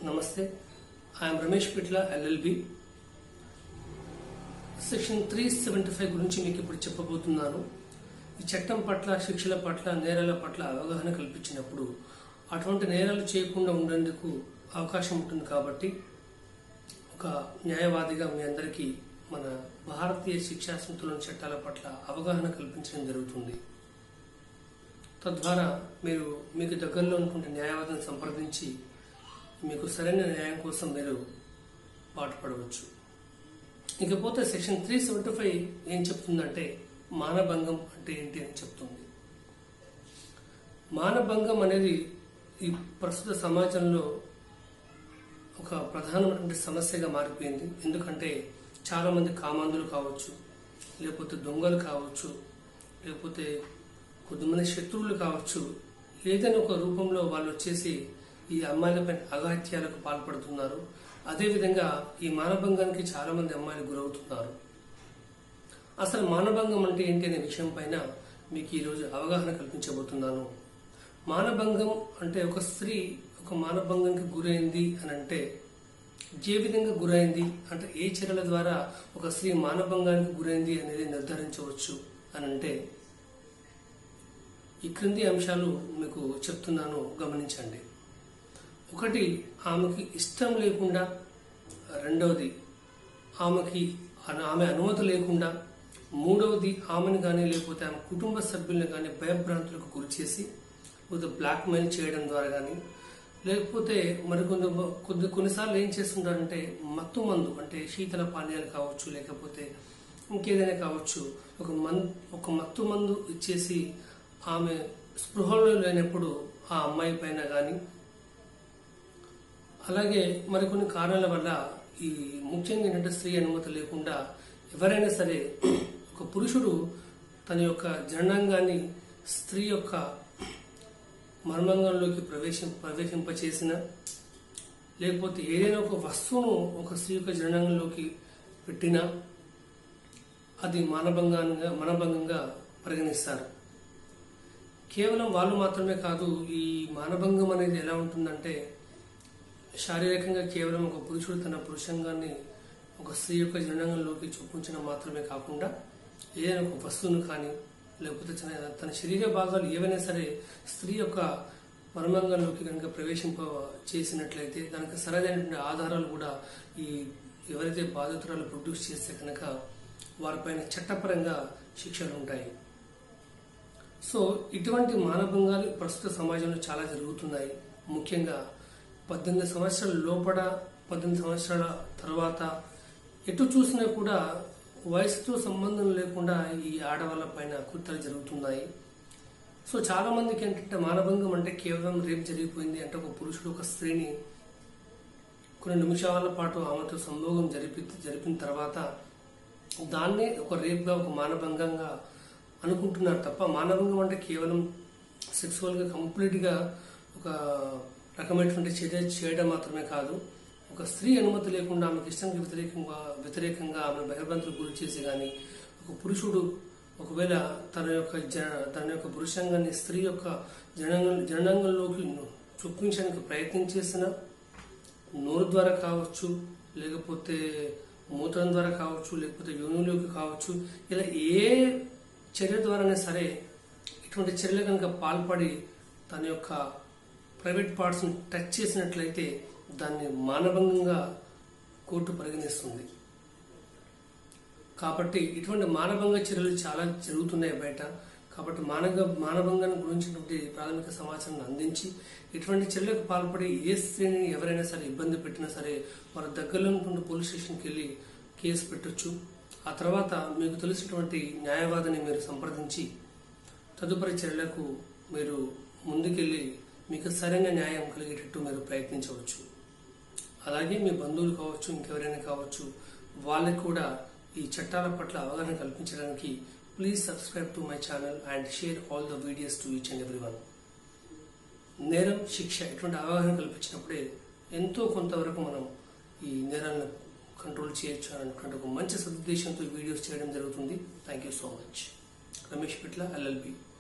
నమస్తే I'm Ramesh Pitla LLB section three seventy five గురించి మీకు ఇప్పుడు చెప్పబోతున్నాను ఈ చట్టం పట్ల శిక్షల పట్ల నేరాల పట్ల అవగాహన కల్పించినప్పుడు అటువంటి నేరాలు చేయకుండా ఉండేందుకు అవకాశం ఉంటుంది కాబట్టి ఒక న్యాయవాదిగా మీ అందరికీ మన భారతీయ శిక్షా సంతులన చట్టాల పట్ల అవగాహన కల్పించడం జరుగుతుంది తద్వారా మీరు మీకు దగ్గరలో ఉన్నటువంటి న్యాయవాదిని సంప్రదించి మీకు సరైన న్యాయం కోసం మీరు పాటుపడవచ్చు ఇకపోతే సెక్షన్ త్రీ సెవెంటీ ఫైవ్ ఏం చెప్తుందంటే మానభంగం అంటే ఏంటి అని చెప్తుంది మానభంగం అనేది ఈ ప్రస్తుత సమాజంలో ఒక ప్రధానమైనటువంటి సమస్యగా మారిపోయింది ఎందుకంటే చాలా మంది కామాంధులు కావచ్చు లేకపోతే దొంగలు కావచ్చు లేకపోతే కొద్దిమంది శత్రువులు కావచ్చు ఏదైనా ఒక రూపంలో వాళ్ళు వచ్చేసి ఈ అమ్మాయిలపై అఘాత్యాలకు పాల్పడుతున్నారు అదేవిధంగా ఈ మానభంగానికి చాలా మంది అమ్మాయిలు గురవుతున్నారు అసలు మానభంగం అంటే ఏంటి అనే విషయం పైన మీకు ఈరోజు అవగాహన కల్పించబోతున్నాను మానభంగం అంటే ఒక స్త్రీ ఒక మానభంగానికి గురైంది అని అంటే ఏ విధంగా గురైంది అంటే ఏ చర్యల ద్వారా ఒక స్త్రీ మానభంగానికి గురైంది అనేది నిర్ధారించవచ్చు అని అంటే ఈ క్రింది అంశాలు మీకు చెప్తున్నాను గమనించండి ఒకటి ఆమెకి ఇష్టం లేకుండా రెండవది ఆమెకి అన- ఆమె అనుమతి లేకుండా మూడవది ఆమెను కానీ లేకపోతే ఆమె కుటుంబ సభ్యులను కానీ భయభ్రాంతులకు గురి చేసి లేకపోతే బ్లాక్మెయిల్ చేయడం ద్వారా కానీ లేకపోతే మరికొంత కొద్ది కొన్నిసార్లు ఏం చేస్తుంటారంటే మత్తు మందు అంటే శీతల పానీయాలు కావచ్చు లేకపోతే ఇంకేదైనా కావచ్చు ఒక మన్ ఒక మత్తు మందు ఇచ్చేసి ఆమె స్పృహలో లేనప్పుడు ఆ అమ్మాయి పైన కానీ అలాగే మరికొన్ని కారణాల వల్ల ఈ ముఖ్యంగా ఏంటంటే స్త్రీ అనుమతి లేకుండా ఎవరైనా సరే ఒక పురుషుడు తన యొక్క జననాంగాన్ని స్త్రీ యొక్క మర్మంగంలోకి ప్రవేశం ప్రవేశింపచేసిన లేకపోతే ఏదైనా ఒక వస్తువును ఒక స్త్రీ యొక్క జననాంగంలోకి పెట్టినా అది మానభంగాన్ని మానభంగంగా పరిగణిస్తారు కేవలం వాళ్ళు మాత్రమే కాదు ఈ మానభంగం అనేది ఎలా ఉంటుందంటే శారీరకంగా కేవలం ఒక పురుషుడు తన పురుషంగాన్ని ఒక స్త్రీ యొక్క జనంగంలోకి చూపించడం మాత్రమే కాకుండా ఏదైనా ఒక వస్తువును కానీ లేకపోతే తన- తన శరీర భాగాలు ఏవైనా సరే స్త్రీ యొక్క మర్మంగంలోకి కనుక ప్రవేశింప చేసినట్లయితే దానికి సరైనటువంటి ఆధారాలు కూడా ఈ ఎవరైతే బాధితురాలు ప్రొడ్యూస్ చేస్తే కనుక వారిపైన చట్టపరంగా శిక్షలు ఉంటాయి సో ఇటువంటి మానభంగాలు ప్రస్తుత సమాజంలో చాలా జరుగుతున్నాయి ముఖ్యంగా పద్దెనిమిది సంవత్సరాల లోపల పద్దెనిమిది సంవత్సరాల తర్వాత ఎటు చూసినా కూడా వయసుతో సంబంధం లేకుండా ఈ ఆడవాళ్ళ పైన కుట్రలు జరుగుతున్నాయి సో చాలా మందికి ఏంటంటే మానభంగం అంటే కేవలం రేపు జరిగిపోయింది అంటే ఒక పురుషుడు ఒక స్త్రీని కొన్ని నిమిషాల పాటు ఆమెతో సంభోగం జరిపి జరిపిన తర్వాత దాన్నే ఒక రేప్గా ఒక మానభంగంగా అనుకుంటున్నారు తప్ప మానభంగం అంటే కేవలం సెక్సువల్గా కంప్లీట్గా ఒక రకమైనటువంటి చర్య చేయడం మాత్రమే కాదు ఒక స్త్రీ అనుమతి లేకుండా ఆమెకి ఇష్టానికి వ్యతిరేకంగా వ్యతిరేకంగా ఆమె భయభ్రాంతులకు గురి చేసి కానీ ఒక పురుషుడు ఒకవేళ తన యొక్క జ తన యొక్క పురుషంగాన్ని స్త్రీ యొక్క జనంగ జనాంగంలోకి చొప్పించడానికి ప్రయత్నం చేసిన నోరు ద్వారా కావచ్చు లేకపోతే మూత్రం ద్వారా కావచ్చు లేకపోతే యోనిలోకి కావచ్చు ఇలా ఏ చర్య ద్వారానే సరే ఇటువంటి చర్యలు కనుక పాల్పడి తన యొక్క ప్రైవేట్ పార్ట్స్ని టచ్ చేసినట్లయితే దాన్ని మానభంగంగా కోర్టు పరిగణిస్తుంది కాబట్టి ఇటువంటి మానభంగ చర్యలు చాలా జరుగుతున్నాయి బయట కాబట్టి మానవ మానభంగాన్ని గురించినటువంటి ప్రాథమిక సమాచారం అందించి ఇటువంటి చర్యలకు పాల్పడి ఏ స్త్రీని ఎవరైనా సరే ఇబ్బంది పెట్టినా సరే వారి దగ్గరలో ఉన్నటువంటి పోలీస్ స్టేషన్కి వెళ్ళి కేసు పెట్టొచ్చు ఆ తర్వాత మీకు తెలిసినటువంటి న్యాయవాదిని మీరు సంప్రదించి తదుపరి చర్యలకు మీరు ముందుకెళ్ళి మీకు సరైన న్యాయం కలిగేటట్టు మీరు ప్రయత్నించవచ్చు అలాగే మీ బంధువులు కావచ్చు ఇంకెవరైనా కావచ్చు వాళ్ళకి కూడా ఈ చట్టాల పట్ల అవగాహన కల్పించడానికి please subscribe to my channel and share all the videos to each and every one నేరం శిక్ష ఇటువంటి అవగాహన కల్పించినప్పుడే ఎంతో కొంతవరకు మనం ఈ నేరాలను కంట్రోల్ చేయొచ్చు అనేటువంటి ఒక మంచి సదుద్దేశంతో ఈ వీడియోస్ చేయడం జరుగుతుంది thank you so much Ramesh Pitla LLB